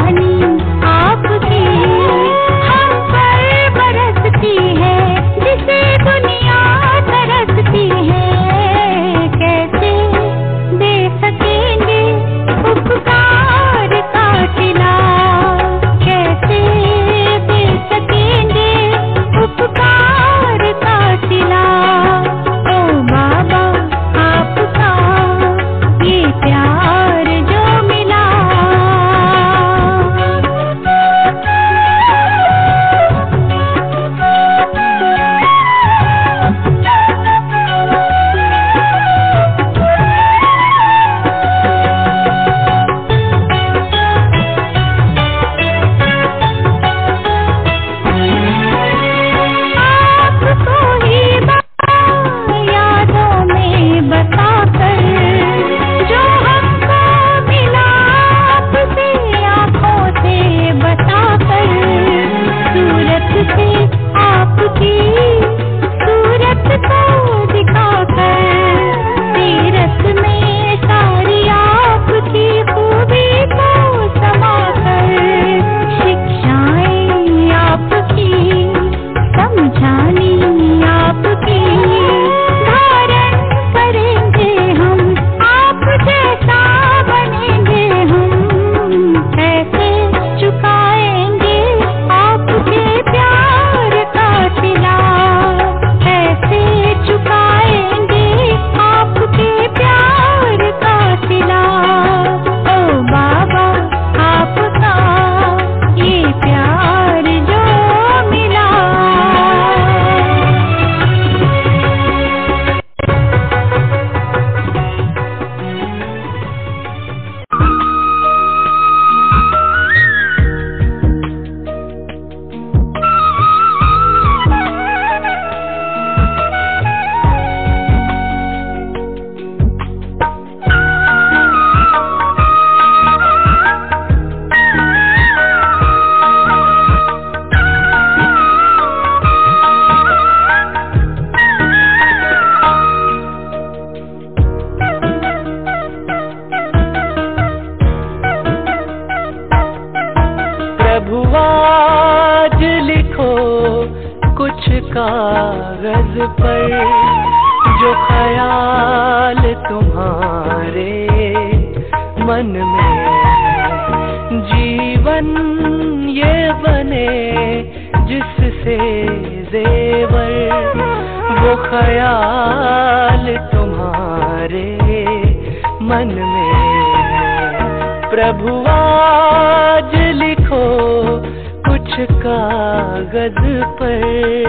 मेहरबानी आपकी हम पर बरसती है जिसे दुनिया तरसती है कैसे दे सकेंगे उपकार का सिला कैसे दे सकेंगे उपकार का सिला ओ बाबा आपका ये प्यार जो मिला आपको ही यादों में बताकर जो हमको मिला आपसे आँखों से बताकर सूरत से आपकी सूरत को दिखाकर सीरत में सारी आपकी खूबी को समाकर शिक्षाएं आपकी समझानी आपकी धारण करेंगे हम आप जैसा बनेंगे हम कैसे चुकाएंगे आपके प्यार का सिला कैसे चुकाएंगे आपके प्यार का सिला ओ बाबा आपका ये प्यार जो मिला प्रभु आज लिखो कुछ कागज पर जो ख्याल तुम्हारे मन में जीवन ये बने जिससे जेवर वो ख्याल तुम्हारे मन में प्रभु आज लिखो कुछ कागज पर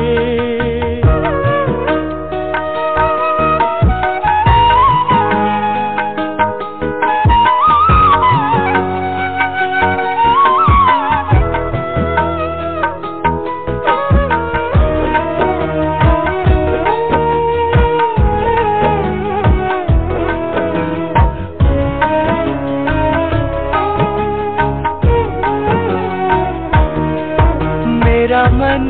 मेरा मन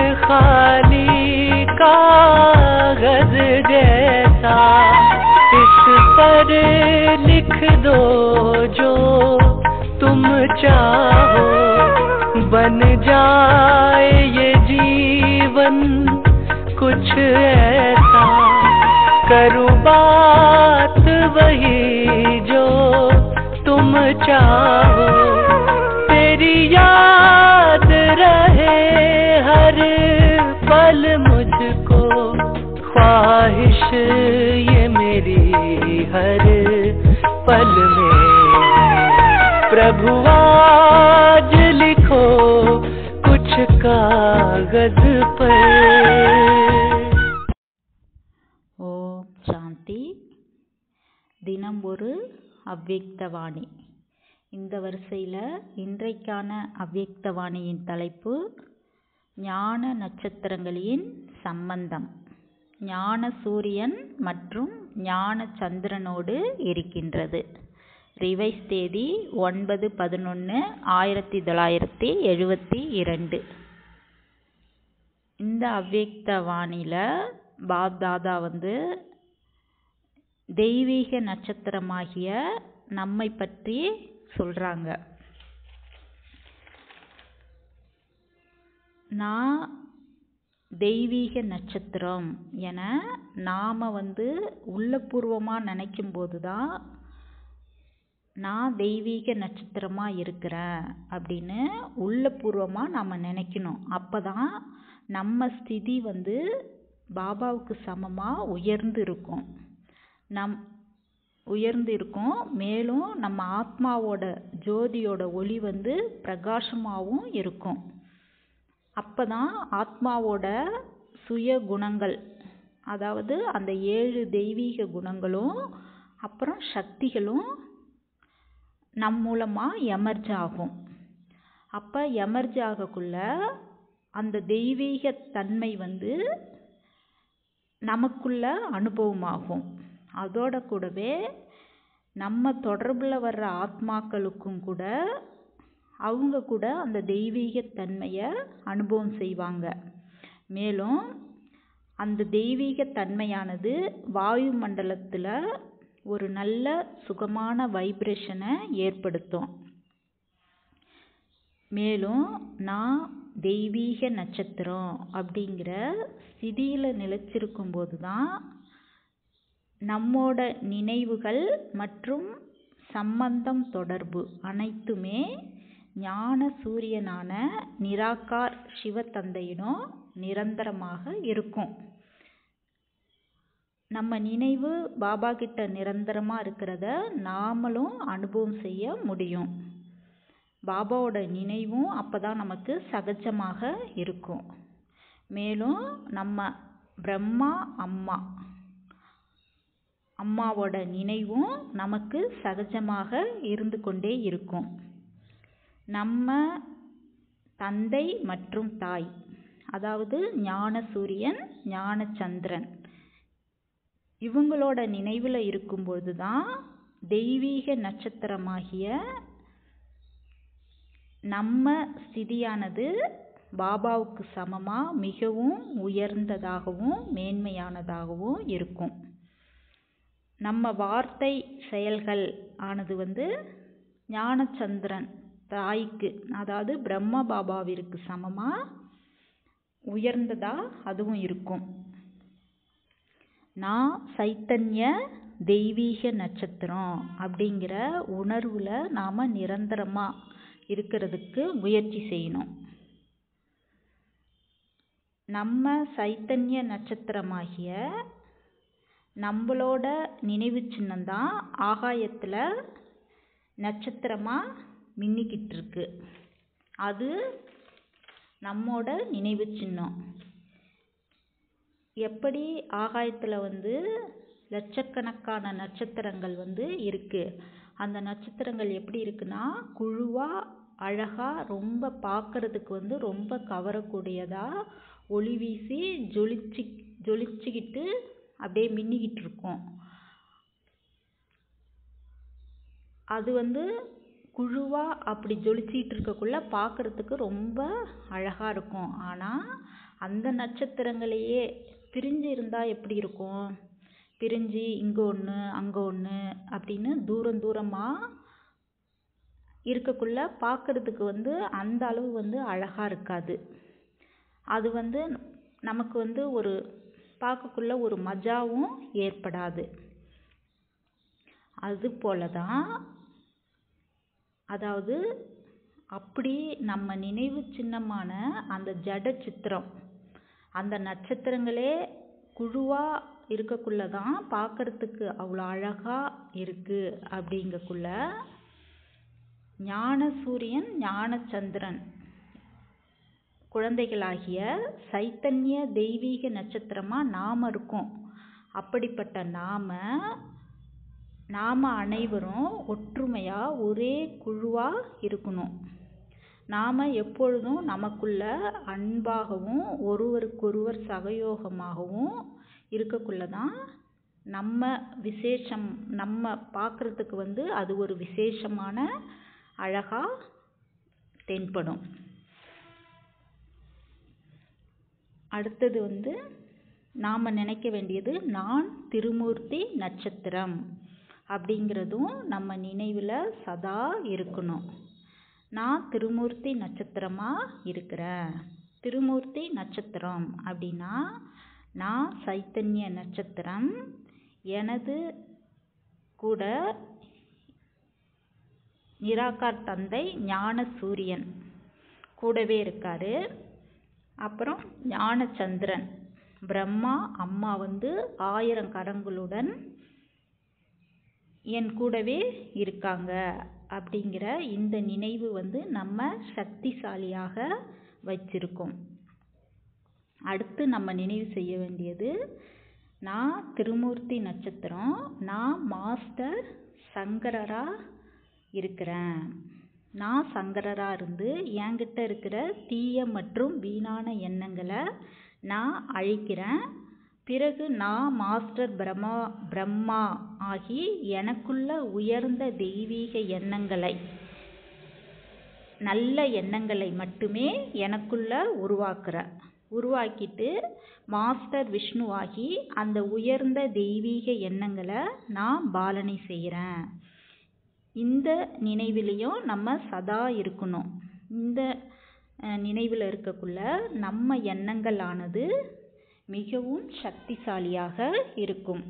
खाली कागज जैसा इस पर लिख दो जो तुम चाहो बन जाए ये जीवन कुछ ऐसा करूँ बात वही जो तुम चाहो तेरी याद रहे हर पल मुझको ख्वाहिश ये मेरी हर पल में प्रभु आज लिखो कुछ कागज पर ஓம் சாந்தி தினம் ஒரு அவ்யக்தவாணி இந்த வரிசையில் இன்றைக்கான அவ்யக்தவாணியின் தலைப்பு ஞான நட்சத்திரங்களின் சம்பந்தம் ஞான சூரியன் மற்றும் ஞான சந்திரனோடு இருக்கின்றது ரிவைஸ் தேதி ஒன்பது பதினொன்று ஆயிரத்தி தொள்ளாயிரத்தி எழுபத்தி இரண்டு இந்த அவ்யக்தவாணியில் பாப்தாதா வந்து தெய்வீக நட்சத்திரமாகிய நம்மை பற்றி சொல்கிறாங்க நான் தெய்வீக நட்சத்திரம் என நாம் வந்து உள்ளபூர்வமாக நினைக்கும் போது தான் நான் தெய்வீக நட்சத்திரமாக இருக்கிறேன் அப்படின்னு உள்ளபூர்வமாக நம்ம நினைக்கணும் அப்போ தான் நம்ம ஸ்திதி வந்து பாபாவுக்கு சமமாக உயர்ந்து இருக்கும் நம் உயர்ந்து இருக்கும் மேலும் நம்ம ஆத்மாவோட ஜோதியோட ஒளி வந்து பிரகாசமாகவும் இருக்கும் அப்போ தான் ஆத்மாவோட சுய குணங்கள் அதாவது அந்த ஏழு தெய்வீக குணங்களும் அப்புறம் சக்திகளும் நம் மூலமாக எமர்ஜ் ஆகும் அப்போ எமர்ஜ் ஆகக்குள்ள அந்த தெய்வீக தன்மை வந்து நமக்குள்ள அனுபவமாகும் அதோட கூடவே நம்ம தொடர்பில் வர்ற ஆத்மாக்களுக்கும் கூட அவங்க கூட அந்த தெய்வீக தன்மையை அனுபவம் செய்வாங்க மேலும் அந்த தெய்வீக தன்மையானது வாயு மண்டலத்தில் ஒரு நல்ல சுகமான வைப்ரேஷனை ஏற்படுத்தும் மேலும் நான் தெய்வீக நட்சத்திரம் அப்படிங்கிற ஸ்திதியில் நிலைச்சிருக்கும் போது தான் நம்மோட நினைவுகள் மற்றும் சம்பந்தம் தொடர்பு அனைத்துமே ஞான சூரியனான நிராகார் சிவத்தந்தையிடம் நிரந்தரமாக இருக்கும் நம்ம நினைவு பாபா கிட்ட நிரந்தரமாக இருக்கிறத நாமளும் அனுபவம் செய்ய முடியும் பாபாவோட நினைவும் அப்போ தான் நமக்கு சகஜமாக இருக்கும் மேலும் நம்ம பிரம்மா அம்மா அம்மாவோட நினைவும் நமக்கு சகஜமாக இருந்து கொண்டே இருக்கும் நம்ம தந்தை மற்றும் தாய் அதாவது ஞான சூரியன் ஞான சந்திரன் இவங்களோட நினைவில் இருக்கும்பொழுது தான் தெய்வீக நட்சத்திரமாகிய நம்ம ஸ்திதியானது பாபாவுக்கு சமமாக மிகவும் உயர்ந்ததாகவும் மேன்மையானதாகவும் இருக்கும் நம்ம வார்த்தை செயல்கள் ஆனது வந்து ஞானச்சந்திரன் தாய்க்கு அதாவது பிரம்ம பாபாவிற்கு சமமாக உயர்ந்ததா அதுவும் இருக்கும் நான் சைத்தன்ய தெய்வீக நட்சத்திரம் அப்படிங்கிற உணர்வில் நாம் நிரந்தரமாக இருக்கிறதுக்கு முயற்சி செய்யணும் நம்ம சைத்தன்ய நட்சத்திரமாகிய நம்மளோட நினைவு சின்னம்தான் ஆகாயத்தில் நட்சத்திரமாக மின்னிக்கிட்டு இருக்கு அது நம்மோட நினைவு சின்னம் எப்படி ஆகாயத்தில் வந்து லட்சக்கணக்கான நட்சத்திரங்கள் வந்து இருக்கு அந்த நட்சத்திரங்கள் எப்படி இருக்குன்னா குழுவாக அழகாக ரொம்ப பார்க்கறதுக்கு வந்து ரொம்ப கவரக்கூடியதாக ஒளி வீசி ஜொலிச்சு ஜொலிச்சுக்கிட்டு அப்படியே மின்னிக்கிட்டு இருக்கும் அது வந்து குழுவாக அப்படி ஜொலிச்சிட்டு இருக்கக்குள்ள பார்க்கறதுக்கு ரொம்ப அழகாக இருக்கும் ஆனால் அந்த நட்சத்திரங்களையே பிரிஞ்சு இருந்தால் எப்படி இருக்கும் பிரிஞ்சு இங்கே ஒன்று அங்கே ஒன்று அப்படின்னு தூரம் தூரமாக இருக்கக்குள்ள பார்க்கறதுக்கு வந்து அந்த அளவு வந்து அழகாக இருக்காது அது வந்து நமக்கு வந்து ஒரு பார்க்கக்குள்ள ஒரு மஜாவும் ஏற்படாது அது போல தான் அதாவது அப்படி நம்ம நினைவு சின்னமான அந்த ஜட சித்திரம் அந்த நட்சத்திரங்களே குழுவாக இருக்கக்குள்ள தான் பார்க்கறதுக்கு அவ்வளோ அழகாக இருக்குது அப்படிங்கக்குள்ள ஞான சூரியன் ஞான சந்திரன் குழந்தைகளாகிய சைத்தன்ய தெய்வீக நட்சத்திரமாக நாம் இருக்கோம் அப்படிப்பட்ட நாம நாம் அனைவரும் ஒற்றுமையாக ஒரே குழுவாக இருக்கணும் நாம் எப்பொழுதும் நமக்குள்ள அன்பாகவும் ஒருவருக்கொருவர் சகயோகமாகவும் இருக்கக்குள்ள தான் நம்ம விசேஷம் நம்ம பார்க்குறதுக்கு வந்து அது ஒரு விசேஷமான அழகாக தென்படும் அடுத்தது வந்து நாம் நினைக்க வேண்டியது நான் திருமூர்த்தி நட்சத்திரம் அப்படிங்கிறதும் நம்ம நினைவில் சதா இருக்கணும் நான் திருமூர்த்தி நட்சத்திரமாக இருக்கிறேன் திருமூர்த்தி நட்சத்திரம் அப்படின்னா நான் சைத்தன்ய நட்சத்திரம் எனது கூட நிராகார் தந்தை ஞான சூரியன் கூடவே இருக்காரு அப்புறம் ஞானச்சந்திரன் பிரம்மா அம்மா வந்து ஆயிரம் கரங்களுடன் என் கூடவே இருக்காங்க அப்படிங்கிற இந்த நினைவு வந்து நம்ம சக்திசாலியாக வச்சிருக்கோம் அடுத்து நம்ம நினைவு செய்ய வேண்டியது நான் திருமூர்த்தி நட்சத்திரம் நான் மாஸ்டர் சங்கரரா இருக்கிறேன் நான் சங்கரரா இருந்து என்கிட்ட இருக்கிற தீய மற்றும் வீணான எண்ணங்களை நான் அழிக்கிறேன் பிறகு நான் மாஸ்டர் பிரம்மா பிரம்மா ஆகி எனக்குள்ள உயர்ந்த தெய்வீக எண்ணங்களை நல்ல எண்ணங்களை மட்டுமே எனக்குள்ள உருவாக்குறேன் உருவாக்கிட்டு மாஸ்டர் விஷ்ணுவாகி அந்த உயர்ந்த தெய்வீக எண்ணங்களை நான் பாலனை செய்கிறேன் இந்த நினைவிலையும் நம்ம சதா இருக்கணும் இந்த நினைவில் இருக்கக்குள்ள நம்ம எண்ணங்களானது மிகவும் சக்திசாலியாக இருக்கும்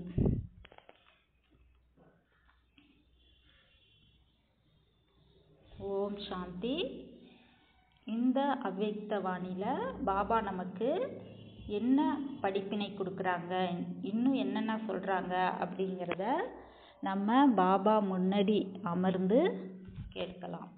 ஓம் சாந்தி இந்த அவ்யக்தவாணியில் பாபா நமக்கு என்ன படிப்பினை கொடுக்குறாங்க இன்னும் என்னென்ன சொல்கிறாங்க அப்படிங்கிறத நம்ம பாபா முன்னாடி அமர்ந்து கேட்கலாம்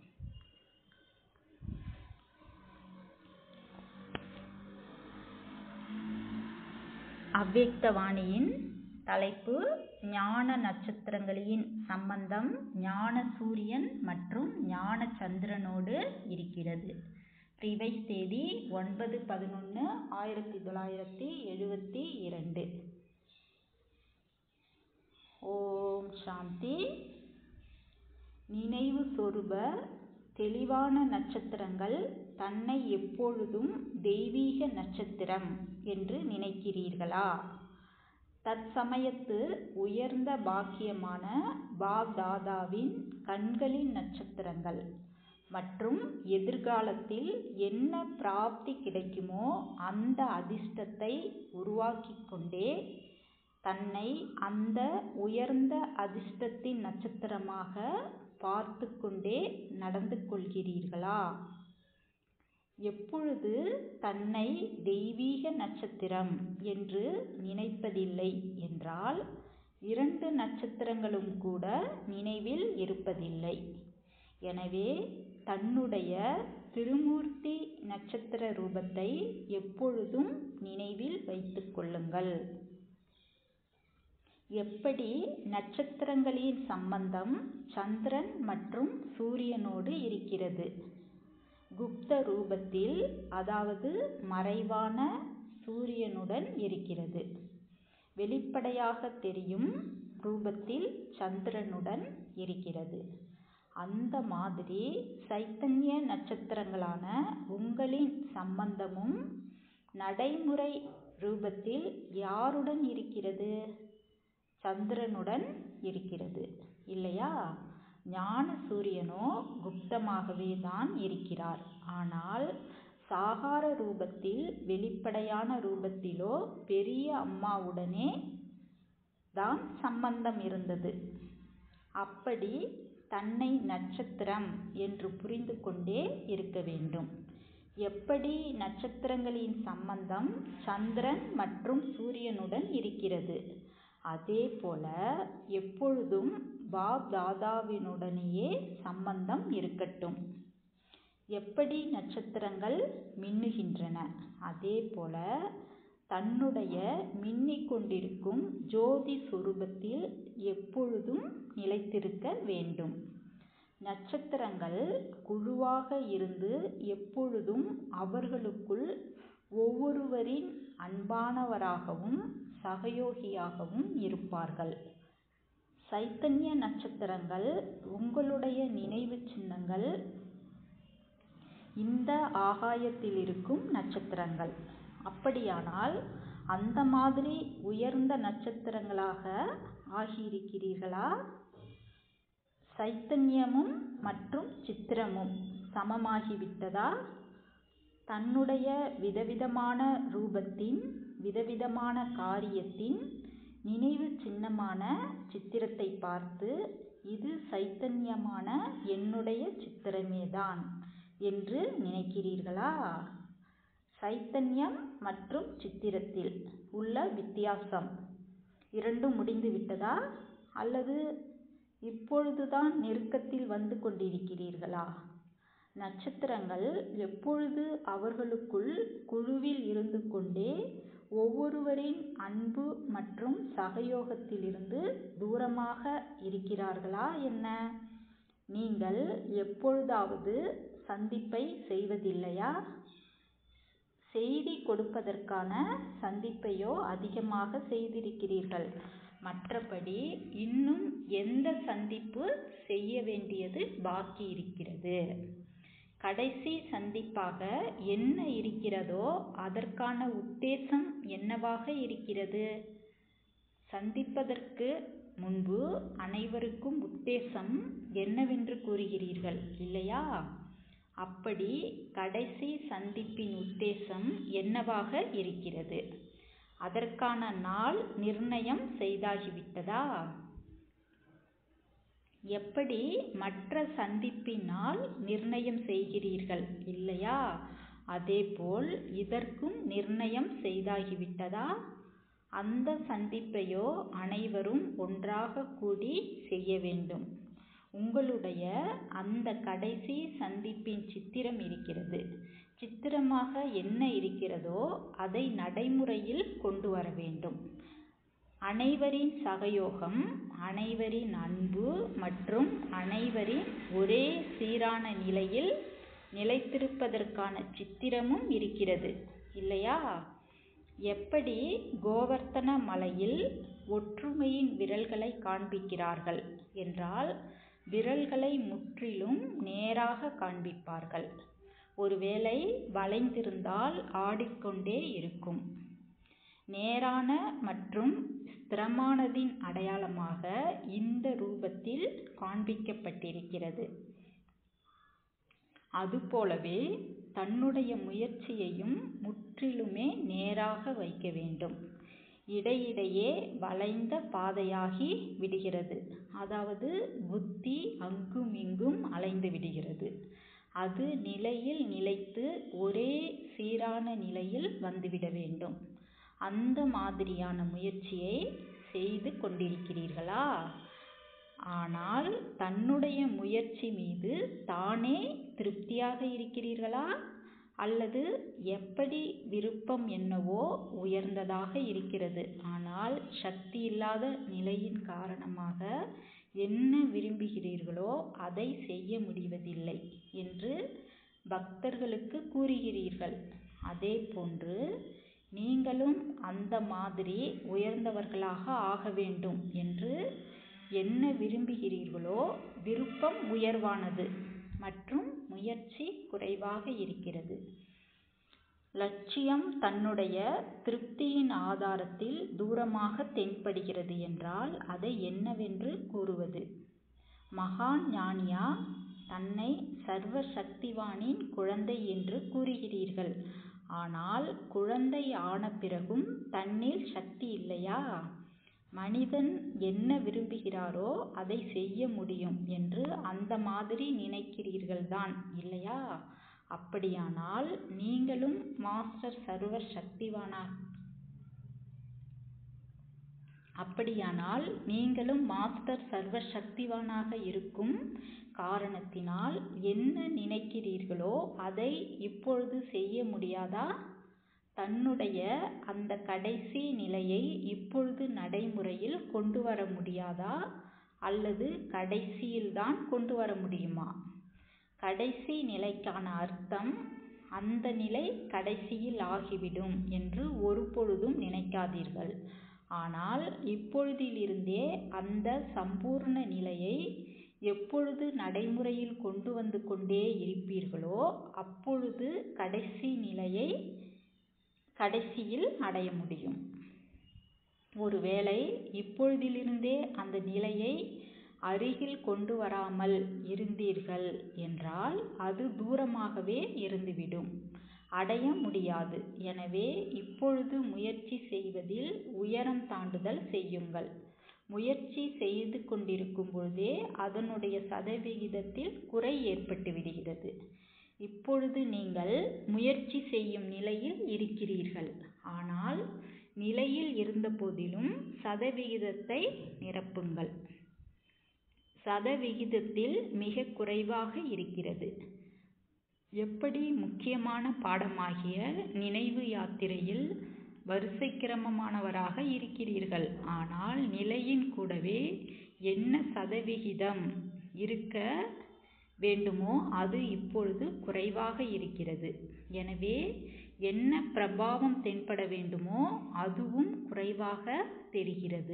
அவ்யக்தவாணியின் தலைப்பு ஞான நட்சத்திரங்களின் சம்பந்தம் ஞான சூரியன் மற்றும் ஞான சந்திரனோடு இருக்கிறது ரிவைஸ் தேதி ஒன்பது பதினொன்று ஆயிரத்தி தொள்ளாயிரத்தி எழுபத்தி இரண்டு ஓம் சாந்தி நினைவு சொருப தெளிவான நட்சத்திரங்கள் தன்னை எப்பொழுதும் தெய்வீக நட்சத்திரம் என்று நினைக்கிறீர்களா தற்சமயத்து உயர்ந்த பாக்கியமான பாப்தாதாவின் கண்களின் நட்சத்திரங்கள் மற்றும் எதிர்காலத்தில் என்ன பிராப்தி கிடைக்குமோ அந்த அதிர்ஷ்டத்தை உருவாக்கிக் கொண்டே தன்னை அந்த உயர்ந்த அதிர்ஷ்டத்தின் நட்சத்திரமாக பார்த்து கொண்டே நடந்து கொள்கிறீர்களா எப்பொழுது தன்னை தெய்வீக நட்சத்திரம் என்று நினைப்பதில்லை என்றால் இரண்டு நட்சத்திரங்களும் கூட நினைவில் இருப்பதில்லை எனவே தன்னுடைய திருமூர்த்தி நட்சத்திர ரூபத்தை எப்பொழுதும் நினைவில் வைத்துக் கொள்ளுங்கள் எப்படி நட்சத்திரங்களின் சம்பந்தம் சந்திரன் மற்றும் சூரியனோடு இருக்கிறது குப்த ரூபத்தில் அதாவது மறைவான சூரியனுடன் இருக்கிறது வெளிப்படையாக தெரியும் ரூபத்தில் சந்திரனுடன் இருக்கிறது அந்த மாதிரி சைத்தன்ய நட்சத்திரங்களான உங்களின் சம்பந்தமும் நடைமுறை ரூபத்தில் யாருடன் இருக்கிறது சந்திரனுடன் இருக்கிறது இல்லையா ஞான சூரியனோ குப்தமாகவே தான் இருக்கிறார் ஆனால் சாகார ரூபத்தில் வெளிப்படையான ரூபத்திலோ பெரிய அம்மாவுடனே தான் சம்பந்தம் இருந்தது அப்படி தன்னை நட்சத்திரம் என்று புரிந்து கொண்டே இருக்க வேண்டும் எப்படி நட்சத்திரங்களின் சம்பந்தம் சந்திரன் மற்றும் சூரியனுடன் இருக்கிறது அதே போல எப்பொழுதும் பாப் தாதாவினுடனேயே சம்பந்தம் இருக்கட்டும் எப்படி நட்சத்திரங்கள் மின்னுகின்றன அதே போல தன்னுடைய மின்னிக் கொண்டிருக்கும் ஜோதி சுரூபத்தில் எப்பொழுதும் நிலைத்திருக்க வேண்டும் நட்சத்திரங்கள் குழுவாக இருந்து எப்பொழுதும் அவர்களுக்குள் ஒவ்வொருவரின் அன்பானவராகவும் சகயோகியாகவும் இருப்பார்கள் சைத்தன்ய நட்சத்திரங்கள் உங்களுடைய நினைவு சின்னங்கள் இந்த ஆகாயத்தில் இருக்கும் நட்சத்திரங்கள் அப்படியானால் அந்த மாதிரி உயர்ந்த நட்சத்திரங்களாக ஆகியிருக்கிறீர்களா சைத்தன்யமும் மற்றும் சித்திரமும் சமமாகிவிட்டதா தன்னுடைய விதவிதமான ரூபத்தின் விதவிதமான காரியத்தின் நினைவு சின்னமான சித்திரத்தை பார்த்து இது சைத்தன்யமான என்னுடைய சித்திரமேதான் என்று நினைக்கிறீர்களா சைத்தன்யம் மற்றும் சித்திரத்தில் உள்ள வித்தியாசம் இரண்டும் முடிந்து விட்டதா அல்லது இப்பொழுதுதான் நெருக்கத்தில் வந்து கொண்டிருக்கிறீர்களா நட்சத்திரங்கள் எப்பொழுது அவர்களுக்குள் குழுவில் இருந்து கொண்டே ஒவ்வொருவரின் அன்பு மற்றும் சகயோகத்திலிருந்து தூரமாக இருக்கிறார்களா என்ன நீங்கள் எப்பொழுதாவது சந்திப்பை செய்வதில்லையா செய்தி கொடுப்பதற்கான சந்திப்பையோ அதிகமாக செய்திருக்கிறீர்கள் மற்றபடி இன்னும் எந்த சந்திப்பு செய்ய வேண்டியது பாக்கி இருக்கிறது கடைசி சந்திப்பாக என்ன இருக்கிறதோ அதற்கான உத்தேசம் என்னவாக இருக்கிறது சந்திப்பதற்கு முன்பு அனைவருக்கும் உத்தேசம் என்னவென்று கூறுகிறீர்கள் இல்லையா அப்படி கடைசி சந்திப்பின் உத்தேசம் என்னவாக இருக்கிறது அதற்கான நாள் நிர்ணயம் செய்தாகிவிட்டதா எப்படி மற்ற சந்திப்பின் நாள் நிர்ணயம் செய்கிறீர்கள் இல்லையா அதேபோல் இதற்கும் நிர்ணயம் செய்தாகிவிட்டதா அந்த சந்திப்பையோ அனைவரும் ஒன்றாக கூடி செய்ய வேண்டும் உங்களுடைய அந்த கடைசி சந்திப்பின் சித்திரம் இருக்கிறது சித்திரமாக என்ன இருக்கிறதோ அதை நடைமுறையில் கொண்டு வர வேண்டும் அனைவரின் சகயோகம் அனைவரின் அன்பு மற்றும் அனைவரின் ஒரே சீரான நிலையில் நிலைத்திருப்பதற்கான சித்திரமும் இருக்கிறது இல்லையா எப்படி கோவர்த்தன மலையில் ஒற்றுமையின் விரல்களை காண்பிக்கிறார்கள் என்றால் விரல்களை முற்றிலும் நேராக காண்பிப்பார்கள் ஒருவேளை வளைந்திருந்தால் ஆடிக்கொண்டே இருக்கும் நேரான மற்றும் ஸ்திரமானதின் அடையாளமாக இந்த ரூபத்தில் காண்பிக்கப்பட்டிருக்கிறது அதுபோலவே தன்னுடைய முயற்சியையும் முற்றிலுமே நேராக வைக்க வேண்டும் இடையிடையே வளைந்த பாதையாகி விடுகிறது அதாவது புத்தி அங்கும் இங்கும் அலைந்து விடுகிறது அது நிலையில் நிலைத்து ஒரே சீரான நிலையில் வந்துவிட வேண்டும் அந்த மாதிரியான முயற்சியை செய்து கொண்டிருக்கிறீர்களா ஆனால் தன்னுடைய முயற்சி மீது தானே திருப்தியாக இருக்கிறீர்களா அல்லது எப்படி விருப்பம் என்னவோ உயர்ந்ததாக இருக்கிறது ஆனால் சக்தி இல்லாத நிலையின் காரணமாக என்ன விரும்புகிறீர்களோ அதை செய்ய முடிவதில்லை என்று பக்தர்களுக்கு கூறுகிறீர்கள் அதே போன்று நீங்களும் அந்த மாதிரி உயர்ந்தவர்களாக ஆக வேண்டும் என்று என்ன விரும்புகிறீர்களோ விருப்பம் உயர்வானது மற்றும் முயற்சி குறைவாக இருக்கிறது லட்சியம் தன்னுடைய திருப்தியின் ஆதாரத்தில் தூரமாக தென்படுகிறது என்றால் அதை என்னவென்று கூறுவது மகான் ஞானியா தன்னை சர்வ சக்திவானின் குழந்தை என்று கூறுகிறீர்கள் ஆனால் குழந்தை ஆன பிறகும் தன்னில் சக்தி இல்லையா மனிதன் என்ன விரும்புகிறாரோ அதை செய்ய முடியும் என்று அந்த மாதிரி நினைக்கிறீர்கள்தான் இல்லையா அப்படியானால் நீங்களும் மாஸ்டர் சர்வ சக்திவானா அப்படியானால் நீங்களும் மாஸ்டர் சர்வ சக்திவானாக இருக்கும் காரணத்தினால் என்ன நினைக்கிறீர்களோ அதை இப்பொழுது செய்ய முடியாதா தன்னுடைய அந்த கடைசி நிலையை இப்பொழுது நடைமுறையில் கொண்டு வர முடியாதா அல்லது கடைசியில்தான் கொண்டு வர முடியுமா கடைசி நிலைக்கான அர்த்தம் அந்த நிலை கடைசியில் ஆகிவிடும் என்று ஒருபொழுதும் நினைக்காதீர்கள் ஆனால் இப்பொழுதிலிருந்தே அந்த சம்பூர்ண நிலையை எப்பொழுது நடைமுறையில் கொண்டு வந்து கொண்டே இருப்பீர்களோ அப்பொழுது கடைசி நிலையை கடைசியில் அடைய முடியும் ஒருவேளை இப்பொழுதிலிருந்தே அந்த நிலையை அருகில் கொண்டு வராமல் இருந்தீர்கள் என்றால் அது தூரமாகவே இருந்துவிடும் அடைய முடியாது எனவே இப்பொழுது முயற்சி செய்வதில் உயரம் தாண்டுதல் செய்யுங்கள் முயற்சி செய்து கொண்டிருக்கும் பொழுதே அதனுடைய சதவிகிதத்தில் குறை ஏற்பட்டு விடுகிறது இப்பொழுது நீங்கள் முயற்சி செய்யும் நிலையில் இருக்கிறீர்கள் ஆனால் நிலையில் இருந்த போதிலும் சதவிகிதத்தை நிரப்புங்கள் சதவிகிதத்தில் மிக குறைவாக இருக்கிறது எப்படி முக்கியமான பாடமாகிய நினைவு யாத்திரையில் வரிசை கிரமமானவராக இருக்கிறீர்கள் ஆனால் நிலையின் கூடவே என்ன சதவிகிதம் இருக்க வேண்டுமோ அது இப்பொழுது குறைவாக இருக்கிறது எனவே என்ன பிரபாவம் தென்பட வேண்டுமோ அதுவும் குறைவாக தெரிகிறது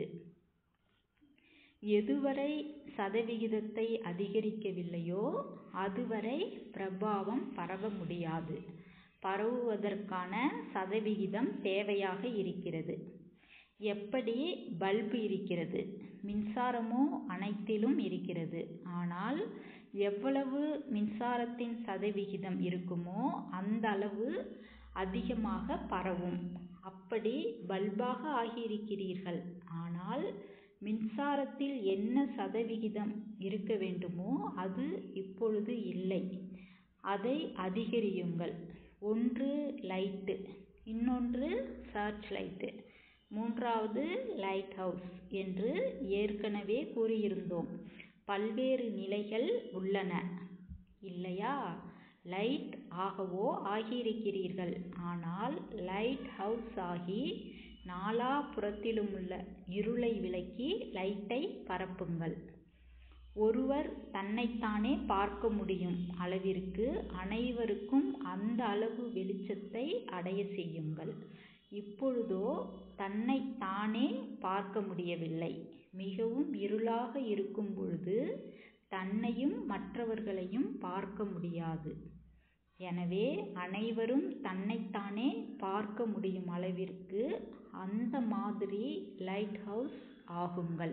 எதுவரை சதவிகிதத்தை அதிகரிக்கவில்லையோ அதுவரை பிரபாவம் பரவ முடியாது பரவுவதற்கான சதவிகிதம் தேவையாக இருக்கிறது எப்படி பல்பு இருக்கிறது மின்சாரமோ அனைத்திலும் இருக்கிறது ஆனால் எவ்வளவு மின்சாரத்தின் சதவிகிதம் இருக்குமோ அந்த அளவு அதிகமாக பரவும் அப்படி பல்பாக ஆகியிருக்கிறீர்கள் ஆனால் மின்சாரத்தில் என்ன சதவிகிதம் இருக்க வேண்டுமோ அது இப்பொழுது இல்லை அதை அதிகரியுங்கள் ஒன்று லைட்டு இன்னொன்று சர்ச் லைட்டு மூன்றாவது லைட் ஹவுஸ் என்று ஏற்கனவே கூறியிருந்தோம் பல்வேறு நிலைகள் உள்ளன இல்லையா லைட் ஆகவோ ஆகியிருக்கிறீர்கள் ஆனால் லைட் ஹவுஸ் ஆகி நாலாபுறத்திலுமுள்ள இருளை விலக்கி லைட்டை பரப்புங்கள் ஒருவர் தன்னைத்தானே பார்க்க முடியும் அளவிற்கு அனைவருக்கும் அந்த அளவு வெளிச்சத்தை அடைய செய்யுங்கள் இப்பொழுதோ தன்னை தானே பார்க்க முடியவில்லை மிகவும் இருளாக இருக்கும் பொழுது தன்னையும் மற்றவர்களையும் பார்க்க முடியாது எனவே அனைவரும் தன்னைத்தானே பார்க்க முடியும் அளவிற்கு அந்த மாதிரி லைட் ஹவுஸ் ஆகுங்கள்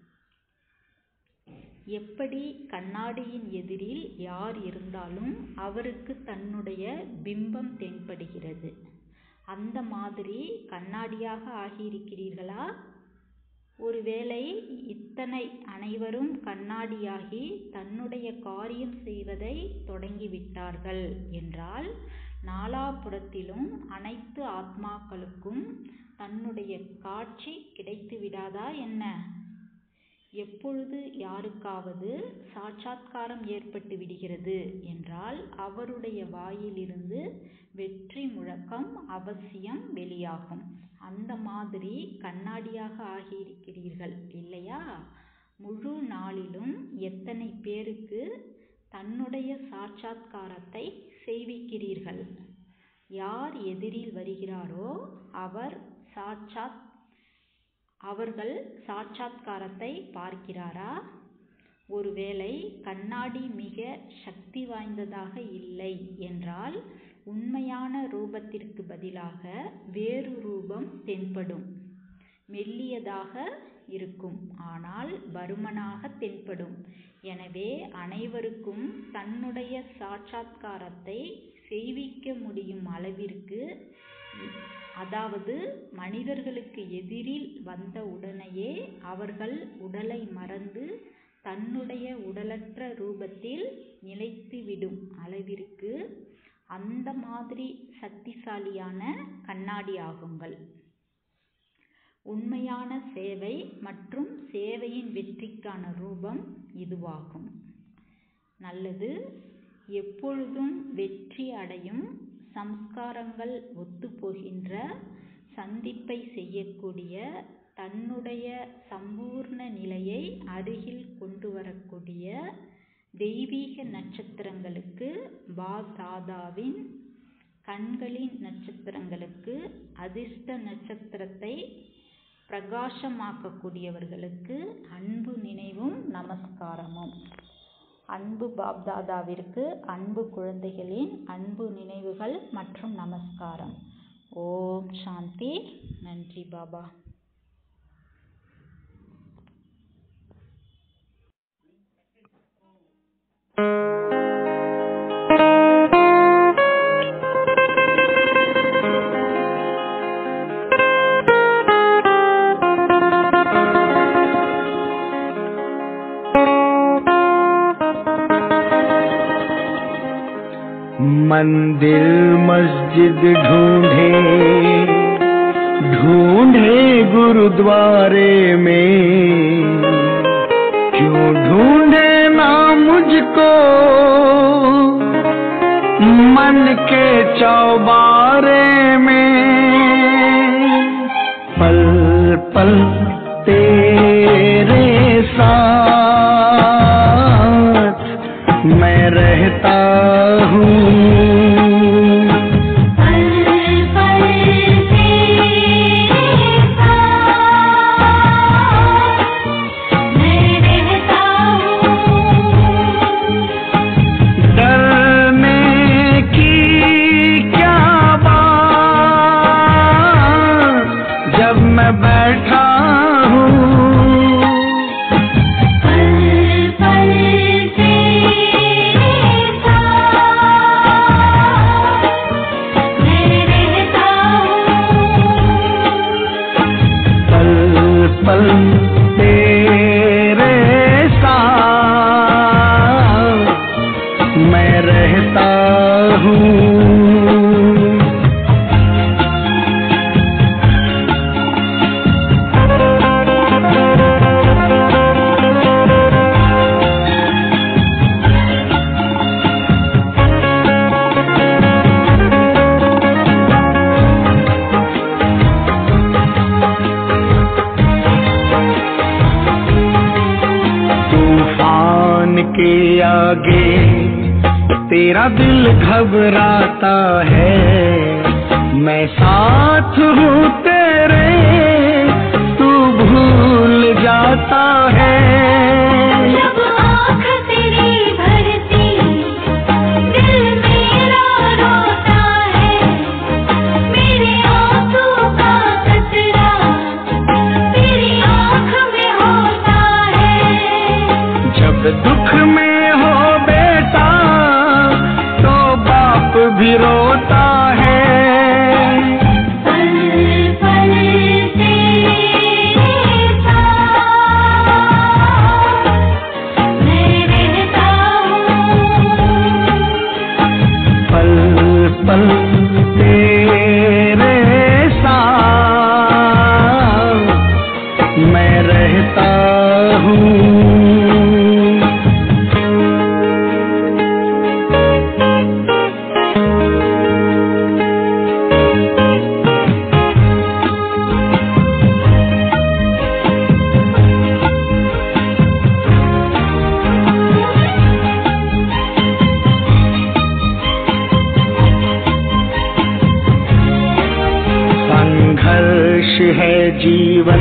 எப்படி கண்ணாடியின் எதிரில் யார் இருந்தாலும் அவருக்கு தன்னுடைய பிம்பம் தென்படுகிறது அந்த மாதிரி கண்ணாடியாக ஆகியிருக்கிறீர்களா ஒருவேளை இத்தனை அனைவரும் கண்ணாடியாகி தன்னுடைய காரியம் செய்வதை தொடங்கிவிட்டார்கள் என்றால் நாலாபுறத்திலும் அனைத்து ஆத்மாக்களுக்கும் தன்னுடைய காட்சி கிடைத்து விடாதா என்ன எப்பொழுது யாருக்காவது சாட்சாத்காரம் ஏற்பட்டு விடுகிறது என்றால் அவருடைய வாயிலிருந்து வெற்றி முழக்கம் அவசியம் வெளியாகும் அந்த மாதிரி கண்ணாடியாக ஆகியிருக்கிறீர்கள் இல்லையா முழு நாளிலும் எத்தனை பேருக்கு தன்னுடைய சாட்சாத்காரத்தை செய்விக்கிறீர்கள் யார் எதிரில் வருகிறாரோ அவர் சாட்சாத் அவர்கள் சாட்சாத்காரத்தை பார்க்கிறாரா ஒருவேளை கண்ணாடி மிக சக்தி வாய்ந்ததாக இல்லை என்றால் உண்மையான ரூபத்திற்கு பதிலாக வேறு ரூபம் தென்படும் மெல்லியதாக இருக்கும் ஆனால் பருமனாக தென்படும் எனவே அனைவருக்கும் தன்னுடைய சாட்சாத்காரத்தை செய்விக்க முடியும் அளவிற்கு அதாவது மனிதர்களுக்கு எதிரில் வந்த உடனேயே அவர்கள் உடலை மறந்து தன்னுடைய உடலற்ற ரூபத்தில் நிலைத்துவிடும் அளவிற்கு அந்த மாதிரி சக்திசாலியான கண்ணாடி ஆகுங்கள் உண்மையான சேவை மற்றும் சேவையின் வெற்றிக்கான ரூபம் இதுவாகும் நல்லது எப்பொழுதும் வெற்றி அடையும் சம்ஸ்காரங்கள் ஒத்துப்போகின்ற சந்திப்பை செய்யக்கூடிய தன்னுடைய சம்பூர்ண நிலையை அருகில் கொண்டு வரக்கூடிய தெய்வீக நட்சத்திரங்களுக்கு பாதாதாவின் கண்களின் நட்சத்திரங்களுக்கு அதிர்ஷ்ட நட்சத்திரத்தை பிரகாசமாக்கக்கூடியவர்களுக்கு அன்பு நினைவும் நமஸ்காரமும் அன்பு பாப்தாதாவிற்கு அன்பு குழந்தைகளின் அன்பு நினைவுகள் மற்றும் நமஸ்காரம் ஓம் சாந்தி நன்றி பாபா दिल मस्जिद ढूंढे ढूंढे गुरुद्वारे में क्यों ढूंढे ना मुझको मन के चौबारे में पल पल तेरे साथ मैं रहता हूँ पल पल तेरे साथ मैं रहता हूँ डरने की क्या बात जब मैं बैठा हूँ पल पल तेरे साथ मैं रहता हूँ पल पल तेरे साथ मैं रहता हूँ तूफान के आगे तेरा दिल घबराता है मैं साथ हूँ तेरे तू भूल जाता है जब आँख तेरी भरती दिल मेरा रोता है मेरे आंसू का कचरा तेरी आँख में होता है जब दुख में हो बेटा तो बाप भी रोता है पल पल तेरे साथ मैं रहता हूँ पल पल तेरे साथ मैं रहता हूँ संघर्ष है जीवन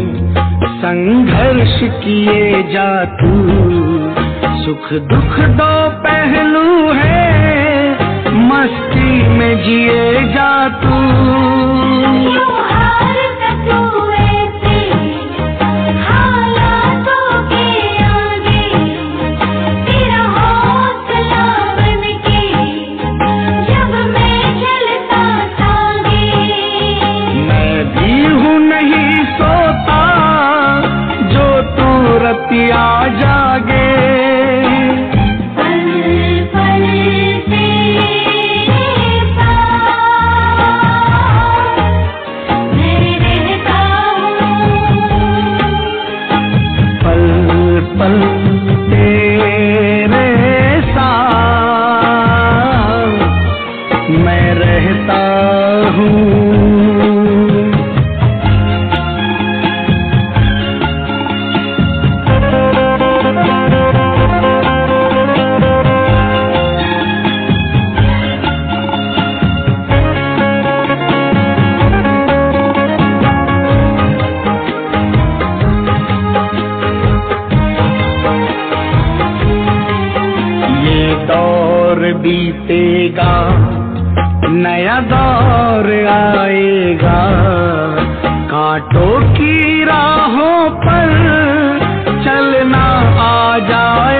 संघर्ष किए जा तू सुख दुख दो पहलू है मस्ती में जिए जा तू क्यों हार सकूं ऐसे हालातों के आगे तेरा हौसला बन के जब मैं चलता थागे मैं भी हूँ नहीं सोता जो तू रतिया जागे पल पल तेरे साथ मैं रहता हूँ पल पल तेरे साथ मैं रहता हूँ ये दौर बीतेगा नया दौर आएगा कांटों की राहों पर चलना आ जाए